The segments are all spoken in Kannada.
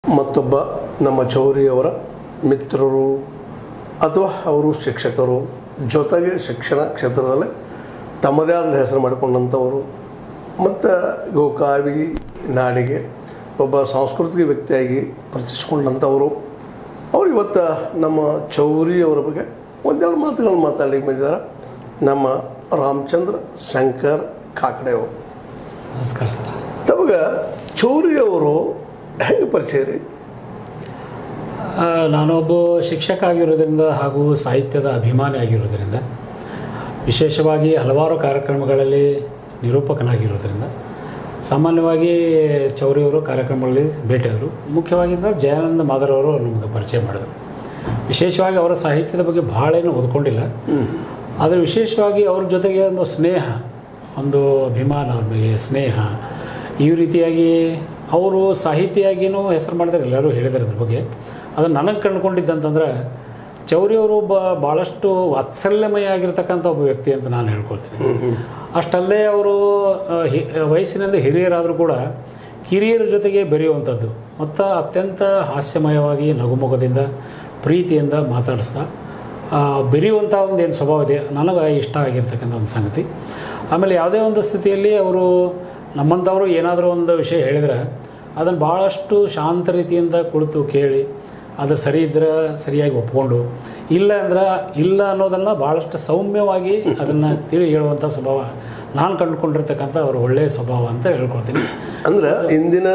ಮತ್ತೊಬ್ಬ ನಮ್ಮ ಚೌರಿಯವರ ಮಿತ್ರರು ಅಥವಾ ಅವರು ಶಿಕ್ಷಕರು ಜೊತೆಗೆ ಶಿಕ್ಷಣ ಕ್ಷೇತ್ರದಲ್ಲಿ ತಮ್ಮದೇ ಆದ ಹೆಸರು ಮಾಡಿಕೊಂಡಂಥವರು ಮತ್ತು ಗೋಕಾವಿ ನಾಡಿಗೆ ಒಬ್ಬ ಸಾಂಸ್ಕೃತಿಕ ವ್ಯಕ್ತಿಯಾಗಿ ಪ್ರತಿಷ್ಠಿಕೊಂಡಂಥವರು ಅವ್ರು ಇವತ್ತು ನಮ್ಮ ಚೌರಿ ಅವರ ಬಗ್ಗೆ ಒಂದೆರಡು ಮಾತುಗಳನ್ನು ಮಾತಾಡಲಿಕ್ಕೆ ಬಂದಿದ್ದಾರೆ ನಮ್ಮ ರಾಮಚಂದ್ರ ಶಂಕರ್ ಕಾಕಡೆ ಅವರು ನಮಸ್ಕಾರ ಸರ್ ತಮಗೆ ಚೌರಿ ಅವರು ಹೆಂಗೆ ಪರಿಚಯ ರೀ ಆ, ನಾನೊಬ್ಬ ಶಿಕ್ಷಕ ಆಗಿರೋದ್ರಿಂದ ಹಾಗೂ ಸಾಹಿತ್ಯದ ಅಭಿಮಾನಿ ಆಗಿರೋದ್ರಿಂದ ವಿಶೇಷವಾಗಿ ಹಲವಾರು ಕಾರ್ಯಕ್ರಮಗಳಲ್ಲಿ ನಿರೂಪಕನಾಗಿರೋದ್ರಿಂದ ಸಾಮಾನ್ಯವಾಗಿ ಚೌರಿಯವರು ಕಾರ್ಯಕ್ರಮಗಳಲ್ಲಿ ಭೇಟಿಯಾದರು ಮುಖ್ಯವಾಗಿ ಅಂದ್ರೆ ಜಯಾನಂದ ಮಾದರವರು ನಮಗೆ ಪರಿಚಯ ಮಾಡಿದರು ವಿಶೇಷವಾಗಿ ಅವರ ಸಾಹಿತ್ಯದ ಬಗ್ಗೆ ಭಾಳ ಏನು ಓದ್ಕೊಂಡಿಲ್ಲ ಆದರೆ ವಿಶೇಷವಾಗಿ ಅವ್ರ ಜೊತೆಗೆ ಒಂದು ಸ್ನೇಹ ಒಂದು ಅಭಿಮಾನ ಅವ್ರ ಮೇಲೆ ಸ್ನೇಹ ಈ ರೀತಿಯಾಗಿ ಅವರು ಸಾಹಿತಿಯಾಗಿಯೂ ಹೆಸರು ಮಾಡಿದ್ದಾರೆ ಎಲ್ಲರೂ ಹೇಳಿದ್ದಾರೆ ಅದ್ರ ಬಗ್ಗೆ ಅದನ್ನು ನನಗೆ ಕಂಡುಕೊಂಡಿದ್ದಂತಂದ್ರೆ ಚೌರಿ ಅವರು ಒಬ್ಬ ಭಾಳಷ್ಟು ವಾತ್ಸಲ್ಯಮಯ ಆಗಿರ್ತಕ್ಕಂಥ ಒಬ್ಬ ವ್ಯಕ್ತಿ ಅಂತ ನಾನು ಹೇಳ್ಕೊಳ್ತೀನಿ ಅಷ್ಟಲ್ಲದೆ ಅವರು ಆ, ಹಿ ವಯಸ್ಸಿನಿಂದ ಹಿರಿಯರಾದರೂ ಕೂಡ ಕಿರಿಯರ ಜೊತೆಗೆ ಬೆರೆಯುವಂಥದ್ದು ಮತ್ತು ಅತ್ಯಂತ ಹಾಸ್ಯಮಯವಾಗಿ ನಗುಮೊಗದಿಂದ ಪ್ರೀತಿಯಿಂದ ಮಾತಾಡಿಸ್ತಾ ಆ, ಬೆರೆಯುವಂಥ ಒಂದು ಏನು ಸ್ವಭಾವ ಇದೆ ನನಗೆ ಇಷ್ಟ ಆಗಿರ್ತಕ್ಕಂಥ ಒಂದು ಸಂಗತಿ ಆಮೇಲೆ ಯಾವುದೇ ಒಂದು ಸ್ಥಿತಿಯಲ್ಲಿ ಅವರು ನಮ್ಮಂಥವರು ಏನಾದರೂ ಒಂದು ವಿಷಯ ಹೇಳಿದರೆ ಅದನ್ನು ಭಾಳಷ್ಟು ಶಾಂತ ರೀತಿಯಿಂದ ಕುಳಿತು ಕೇಳಿ ಅದು ಸರಿ ಇದ್ರೆ ಸರಿಯಾಗಿ ಒಪ್ಕೊಂಡು ಇಲ್ಲ ಅಂದ್ರೆ ಇಲ್ಲ ಅನ್ನೋದನ್ನು ಭಾಳಷ್ಟು ಸೌಮ್ಯವಾಗಿ ಅದನ್ನು ತಿಳಿ ಹೇಳುವಂಥ ಸ್ವಭಾವ ನಾನು ಕಂಡುಕೊಂಡಿರ್ತಕ್ಕಂಥ ಅವ್ರ ಒಳ್ಳೆಯ ಸ್ವಭಾವ ಅಂತ ಹೇಳ್ಕೊಳ್ತೀನಿ ಅಂದ್ರೆ ಇಂದಿನ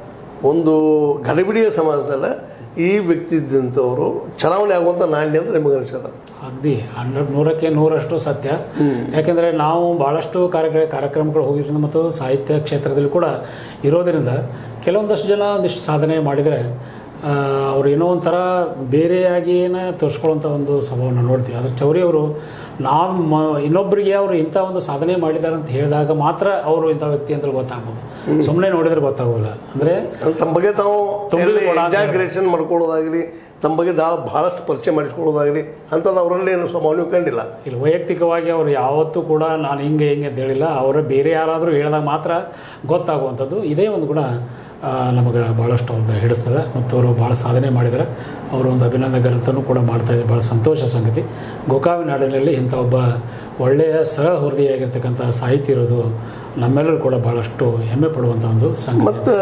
ಒಂದು ಗಡಿಬಿಡಿಯ ಸಮಾಜದಲ್ಲ ಈ ವ್ಯಕ್ತಿ ಇದ್ದಂಥವರು ಚಲಾವಣೆ ಆಗುವಂಥ ನಾಣ್ಯ ಅಂತ ನಿಮಗೆ ಅನಿಸದ ಅಗದಿ ಹಂಡ್ರೆಡ್ ನೂರಕ್ಕೆ ನೂರಷ್ಟು ಸತ್ಯ ಯಾಕೆಂದರೆ ನಾವು ಭಾಳಷ್ಟು ಕಾರ್ಯ ಕಾರ್ಯಕ್ರಮಗಳು ಹೋಗಿರೋದ್ರಿಂದ ಮತ್ತು ಸಾಹಿತ್ಯ ಕ್ಷೇತ್ರದಲ್ಲಿ ಕೂಡ ಇರೋದರಿಂದ ಕೆಲವೊಂದಷ್ಟು ಜನ ಒಂದಿಷ್ಟು ಸಾಧನೆ ಮಾಡಿದರೆ ಆ, ಅವ್ರು ಏನೋ ಒಂಥರ ಬೇರೆಯಾಗಿಯೇ ತೋರಿಸ್ಕೊಳ್ಳೋಂಥ ಒಂದು ಸ್ವಭಾವನ ನೋಡ್ತೀವಿ ಆದರೆ ಚೌರಿ ಅವರು ನಾವು ಮ ಇನ್ನೊಬ್ಬರಿಗೆ ಅವರು ಇಂಥ ಒಂದು ಸಾಧನೆ ಮಾಡಿದ್ದಾರೆ ಅಂತ ಹೇಳಿದಾಗ ಮಾತ್ರ ಅವರು ಇಂಥ ವ್ಯಕ್ತಿ ಅಂತ ಗೊತ್ತಾಗ್ಬೋದು ಸುಮ್ಮನೆ ನೋಡಿದ್ರೆ ಗೊತ್ತಾಗೋಲ್ಲ ಅಂದರೆ ತಮ್ಮ ಬಗ್ಗೆ ತಾವು ತುಂಬಿದ ಕೊಡ ಅಂತ ಎಕ್ಸಾಗ್ರೇಷನ್ ಮಾಡ್ಕೊಳ್ಳೋದಾಗಲಿ ತಮ್ಮ ಬಗ್ಗೆ ದಾಳ ಭಾಳಷ್ಟು ಪರಿಚಯ ಮಾಡಿಸ್ಕೊಳ್ಳೋದಾಗಲಿ ಅಂಥದ್ದು ಅವರಲ್ಲಿ ಏನು ಸ್ವಭಾವ ನೀವು ಕಂಡಿಲ್ಲ ಇಲ್ಲ ವೈಯಕ್ತಿಕವಾಗಿ ಅವರು ಯಾವತ್ತೂ ಕೂಡ ನಾನು ಹಿಂಗೆ ಹಿಂಗೆ ಅಂತ ಹೇಳಿಲ್ಲ ಅವರ ಬೇರೆ ಯಾರಾದರೂ ಹೇಳಿದಾಗ ಮಾತ್ರ ಗೊತ್ತಾಗುವಂಥದ್ದು ಇದೇ ಒಂದು ಗುಣ ಆ, ನಮಗೆ ಭಾಳಷ್ಟು ಅವ್ರದ್ದು ಹಿಡಿಸ್ತದೆ ಮತ್ತು ಅವರು ಭಾಳ ಸಾಧನೆ ಮಾಡಿದ್ದಾರೆ ಅವರು ಒಂದು ಅಭಿನಂದಕರಂತನೂ ಕೂಡ ಮಾಡ್ತಾ ಇದ್ದಾರೆ ಭಾಳ ಸಂತೋಷ ಸಂಗತಿ ಗೋಕಾವಿ ನಾಡಿನಲ್ಲಿ ಇಂಥ ಒಬ್ಬ ಒಳ್ಳೆಯ ಸಹೃದಯಿಯಾಗಿರ್ತಕ್ಕಂಥ ಸಾಹಿತಿ ಇರೋದು ನಮ್ಮೆಲ್ಲರೂ ಕೂಡ ಭಾಳಷ್ಟು ಹೆಮ್ಮೆ ಪಡುವಂಥ ಒಂದು ಸಂಗತಿ ಮತ್ತು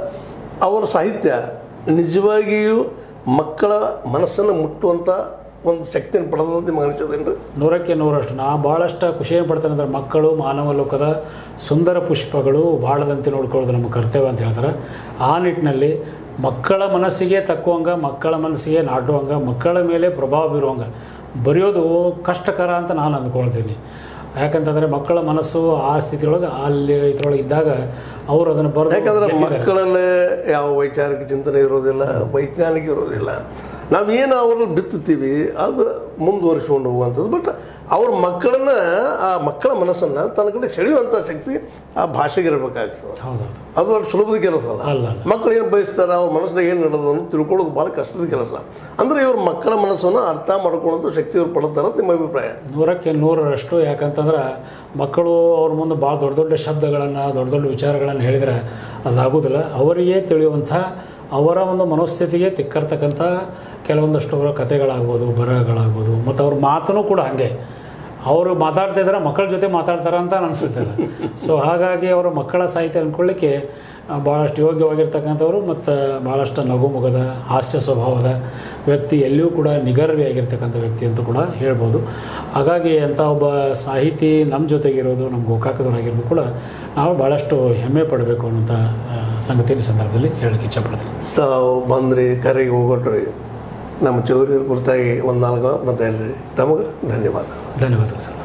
ಅವರ ಸಾಹಿತ್ಯ ನಿಜವಾಗಿಯೂ ಮಕ್ಕಳ ಮನಸ್ಸನ್ನು ಮುಟ್ಟುವಂಥ ಒಂದು ಶಕ್ತಿಯನ್ನು ಪಡೆದಂತ ನಿಮಗೆ ಅನಿಸೋದೇನು ರೀ ನೂರಕ್ಕೆ ನೂರಷ್ಟು ನಾ ಭಾಳಷ್ಟು ಖುಷಿ ಪಡ್ತೇನೆ ಅಂದ್ರೆ ಮಕ್ಕಳು ಮಾನವ ಲೋಕದ ಸುಂದರ ಪುಷ್ಪಗಳು ಬಾಳದಂತೆ ನೋಡ್ಕೊಳ್ಳೋದು ನಮ್ಮ ಕರ್ತವ್ಯ ಅಂತ ಹೇಳ್ತಾರೆ ಆ ನಿಟ್ಟಿನಲ್ಲಿ ಮಕ್ಕಳ ಮನಸ್ಸಿಗೆ ತಕ್ಕುವಂಗ ಮಕ್ಕಳ ಮನಸ್ಸಿಗೆ ನಾಟುವಂಗ ಮಕ್ಕಳ ಮೇಲೆ ಪ್ರಭಾವ ಬೀರುವಂಗ ಬರೆಯೋದು ಕಷ್ಟಕರ ಅಂತ ನಾನು ಅಂದ್ಕೊಳ್ತೀನಿ ಯಾಕಂತಂದರೆ ಮಕ್ಕಳ ಮನಸ್ಸು ಆ ಸ್ಥಿತಿಯೊಳಗೆ ಅಲ್ಲಿ ಇದ್ರೊಳಗೆ ಇದ್ದಾಗ ಅವರು ಅದನ್ನು ಯಾಕಂದ್ರೆ ಬರೆದು ಮಕ್ಕಳಲ್ಲೇ ಯಾವ ವೈಚಾರಿಕ ಚಿಂತನೆ ಇರೋದಿಲ್ಲ ವೈಜ್ಞಾನಿಕ ಇರೋದಿಲ್ಲ ನಾವೇನು ಅವ್ರಲ್ಲಿ ಬಿತ್ತುತ್ತೀವಿ ಅದು ಮುಂದುವರಿಸ್ಕೊಂಡು ಹೋಗುವಂಥದ್ದು ಬಟ್ ಅವ್ರ ಮಕ್ಕಳನ್ನ ಆ ಮಕ್ಕಳ ಮನಸ್ಸನ್ನು ತನ್ನ ಕಡೆ ಸೆಳೆಯುವಂಥ ಶಕ್ತಿ ಆ ಭಾಷೆಗೆ ಇರಬೇಕಾಗ್ತದೆ ಹೌದೌದು ಅದು ಅಷ್ಟು ಸುಲಭದ ಕೆಲಸ ಅಲ್ಲ ಅಲ್ಲ ಮಕ್ಕಳು ಏನು ಬಯಸ್ತಾರೆ ಅವ್ರ ಮನಸ್ಸಿನಾಗ ಏನು ನಡೆದು ಅಂತ ತಿಳ್ಕೊಳ್ಳೋದು ಭಾಳ ಕಷ್ಟದ ಕೆಲಸ ಅಂದರೆ ಇವ್ರ ಮಕ್ಕಳ ಮನಸ್ಸನ್ನು ಅರ್ಥ ಮಾಡ್ಕೊಳ್ಳೋಂಥ ಶಕ್ತಿ ಇವ್ರು ಪಡ್ತಾರೆ ಅಂತ ನಿಮ್ಮ ಅಭಿಪ್ರಾಯ ನೂರಕ್ಕೆ ನೂರರಷ್ಟು ಯಾಕಂತಂದ್ರೆ ಮಕ್ಕಳು ಅವ್ರ ಮುಂದೆ ಭಾಳ ದೊಡ್ಡ ದೊಡ್ಡ ಶಬ್ದಗಳನ್ನು ದೊಡ್ಡ ದೊಡ್ಡ ವಿಚಾರಗಳನ್ನು ಹೇಳಿದರೆ ಅದಾಗೋದಿಲ್ಲ ಅವರಿಗೆ ತಿಳಿಯುವಂಥ ಅವರ ಒಂದು ಮನಸ್ಥಿತಿಗೆ ತಿಕ್ಕರ್ತಕ್ಕಂಥ ಕೆಲವೊಂದಷ್ಟು ಅವರ ಕಥೆಗಳಾಗ್ಬೋದು ಬರಹಗಳಾಗ್ಬೋದು ಮತ್ತು ಅವ್ರ ಮಾತನ್ನು ಕೂಡ ಹಾಗೆ ಅವರು ಮಾತಾಡ್ತಾ ಇದ್ದಾರೆ ಮಕ್ಕಳ ಜೊತೆ ಮಾತಾಡ್ತಾರೆ ಅಂತ ಅನಿಸುತ್ತೆ ಸೊ ಹಾಗಾಗಿ ಅವರ ಮಕ್ಕಳ ಸಾಹಿತ್ಯ ಅಂದ್ಕೊಳ್ಳಿಕ್ಕೆ ಆ, ಭಾಳಷ್ಟು ಯೋಗ್ಯವಾಗಿರ್ತಕ್ಕಂಥವ್ರು ಮತ್ತು ಭಾಳಷ್ಟು ನಗುಮುಗದ ಹಾಸ್ಯ ಸ್ವಭಾವದ ವ್ಯಕ್ತಿ ಎಲ್ಲಿಯೂ ಕೂಡ ನಿಗರ್ವಿಯಾಗಿರ್ತಕ್ಕಂಥ ವ್ಯಕ್ತಿ ಅಂತ ಕೂಡ ಹೇಳ್ಬೋದು ಹಾಗಾಗಿ ಅಂಥ ಒಬ್ಬ ಸಾಹಿತಿ ನಮ್ಮ ಜೊತೆಗಿರೋದು ನಮ್ಮ ಗೋಕಾಕದವರಾಗಿರೋದು ಕೂಡ ನಾವು ಭಾಳಷ್ಟು ಹೆಮ್ಮೆ ಪಡಬೇಕು ಅನ್ನೋಂಥ ಆ, ಸಂಗತಿ ಈ ಸಂದರ್ಭದಲ್ಲಿ ಹೇಳಕ್ಕೆ ಇಚ್ಛಪಡ್ತೀನಿ ತಾವು ಬಂದ್ರಿ ಕರೆಗೆ ಹೋಗೊಟ್ರಿ ನಮ್ಮ ಚೌರಿಯರ ಕುರಿತಾಗಿ ಒಂದು ನಾಲ್ಕು ಮಾತು ಹೇಳ್ರಿ ತಮಗೆ ಧನ್ಯವಾದ ಧನ್ಯವಾದಗಳು ಸರ್